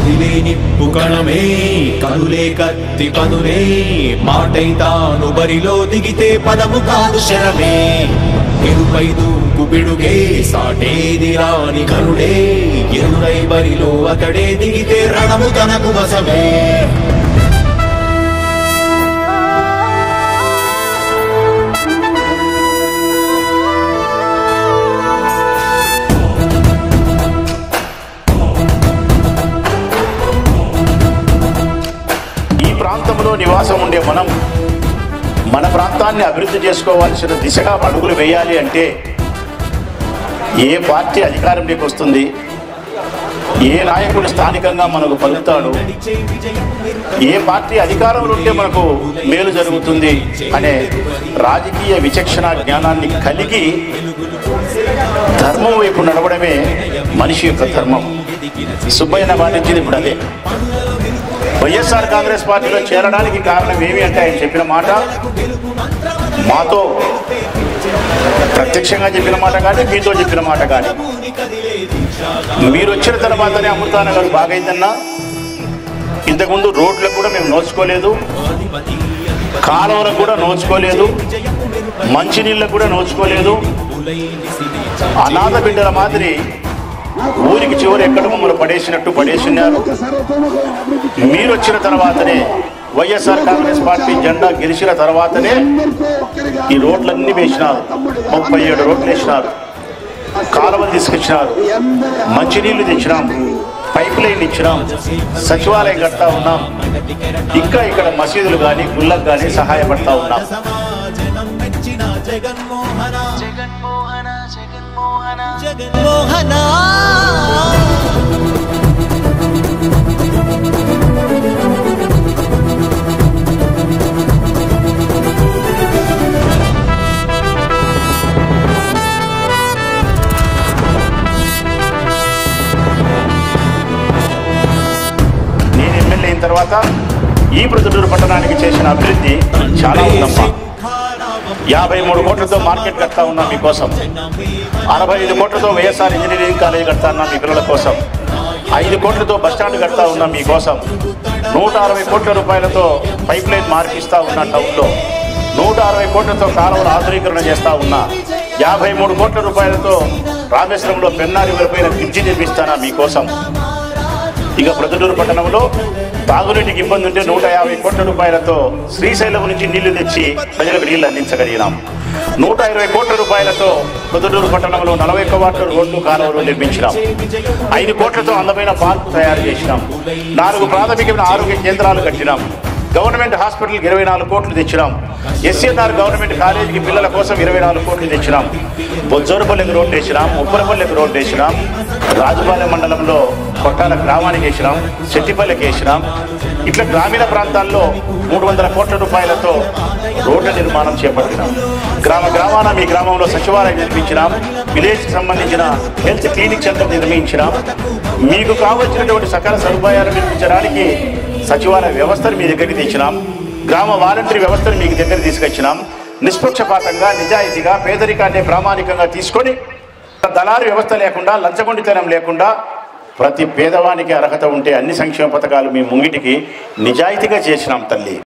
కదిలే నిప్పు కణమే కనులే కత్తి పదులే మాటై తాను బరిలో దిగితే పదము కాదు శరమే ఎరుపై దూకు పిడుగే సాటేది రాని కరుడే ఎరుడై బరిలో అతడే దిగితే రణము తనకు వసమే ఈ ప్రాంతంలో నివాసం ఉండే మనం మన ప్రాంతాన్ని అభివృద్ధి చేసుకోవాల్సిన దిశగా అడుగులు వేయాలి అంటే ఏ పార్టీ అధికారంలోకి వస్తుంది ఏ నాయకుడు స్థానికంగా మనకు పలుకుతాడు ఏ పార్టీ అధికారంలో ఉంటే మనకు మేలు జరుగుతుంది అనే రాజకీయ విచక్షణ జ్ఞానాన్ని కలిగి ధర్మం వైపు నడవడమే మనిషి యొక్క ధర్మం సుబ్బయ్య పాటించింది ఇప్పుడు అదే వైఎస్ఆర్ కాంగ్రెస్ పార్టీలో చేరడానికి కారణం ఏమి అంటే ఆయన చెప్పిన మాట మాతో ప్రత్యక్షంగా చెప్పిన మాట కానీ మీతో చెప్పిన మాట కానీ మీరు వచ్చిన తర్వాతనే అమృతానగర్ బాగైందన్నా ఇంతకుముందు రోడ్లకు కూడా మేము నోచుకోలేదు కాలువలకు కూడా నోచుకోలేదు మంచినీళ్ళకు కూడా నోచుకోలేదు అనాథ బిడ్డల మాదిరి ఊరికి చివరి ఎక్కడ మమ్మల్ని పడేసినట్టు పడేసినారు మీరు వచ్చిన తర్వాతనే వైఎస్ఆర్ కాంగ్రెస్ పార్టీ జెండా గెలిచిన తర్వాతనే ఈ రోడ్లన్నీ వేసినారు ముప్పై ఏడు రోడ్లు వేసినారు కాలువలు తీసుకొచ్చినారు మంచినీళ్లు తెచ్చినాం పైప్ లైన్ ఇచ్చినాం సచివాలయం కడతా ఉన్నాం ఇంకా ఇక్కడ మసీదులు కానీ గుళ్ళకు కానీ సహాయపడతా ఉన్నాం సమాజనం మెచ్చిన జగన్మోహన జగన్మోహన జగన్మోహన జగన్మోహన నేను ఎమ్మెల్యే అయిన తర్వాత ఈ ప్రొద్దుటూరు పట్టణానికి చేసిన అభివృద్ధి చాలా ఉందమ్మా యాభై మూడు కోట్లతో మార్కెట్ కడతా ఉన్నాం మీకోసం అరవై ఐదు కోట్లతో వైఎస్ఆర్ ఇంజనీరింగ్ కాలేజ్ కడతా ఉన్నాం మీ పిల్లల కోసం ఐదు కోట్లతో బస్టాండ్ కడతా ఉన్నాం మీకోసం నూట అరవై కోట్ల రూపాయలతో పైప్ లైన్ మార్పిస్తా ఉన్న టౌన్లో నూట అరవై కోట్లతో కాలువల ఆధునీకరణ చేస్తా ఉన్నా యాభై మూడు కోట్ల రూపాయలతో రామేశ్వరంలో పెన్నారి వెళ్ళిపోయిన బ్రిడ్జి నిర్మిస్తానా మీకోసం ఇక ప్రొద్దుటూరు పట్టణంలో తాగునీటికి ఇబ్బంది ఉంటే నూట యాభై కోట్ల రూపాయలతో శ్రీశైలం నుంచి నీళ్లు తెచ్చి ప్రజలకు నీళ్లు అందించగలిగినాం నూట ఇరవై కోట్ల రూపాయలతో ప్రొద్దుటూరు పట్టణంలో నలభై ఒక్క వాట్ల రోడ్లు కాలువలు నిర్మించినాం ఐదు కోట్లతో అందమైన పార్క్ తయారు చేసినాం నాలుగు ప్రాథమికమైన ఆరోగ్య కేంద్రాలు కట్టినాం గవర్నమెంట్ హాస్పిటల్కి ఇరవై నాలుగు కోట్లు తెచ్చినాం ఎస్సీఆర్ గవర్నమెంట్ కాలేజీకి పిల్లల కోసం ఇరవై నాలుగు కోట్లు తెచ్చినాం బొజ్జోరపల్లికి రోడ్డు వేసినాం ఉప్పరపల్లికి రోడ్డు వేసినాం రాజుపాలెం మండలంలో కొట్టాల గ్రామానికి వేసినాం చెట్టిపల్లికి వేసినాం ఇట్లా గ్రామీణ ప్రాంతాల్లో మూడు వందల కోట్ల రూపాయలతో రోడ్ల నిర్మాణం చేపట్టినాం గ్రామ గ్రామాన మీ గ్రామంలో సచివాలయం నిర్మించినాం విలేజ్కి సంబంధించిన హెల్త్ క్లినిక్ సెంటర్ నిర్మించినాం మీకు కావలసినటువంటి సకల సదుపాయాలు నిర్మించడానికి సచివాలయ వ్యవస్థను మీ దగ్గరికి తెచ్చినాం గ్రామ వాలంటరీ వ్యవస్థను మీకు దగ్గర తీసుకొచ్చినాం నిష్పక్షపాతంగా నిజాయితీగా పేదరికాన్ని ప్రామాణికంగా తీసుకొని దళారు వ్యవస్థ లేకుండా లంచగొండితనం లేకుండా ప్రతి పేదవానికి అర్హత ఉంటే అన్ని సంక్షేమ పథకాలు మీ ముంగిటికి నిజాయితీగా చేసినాం తల్లి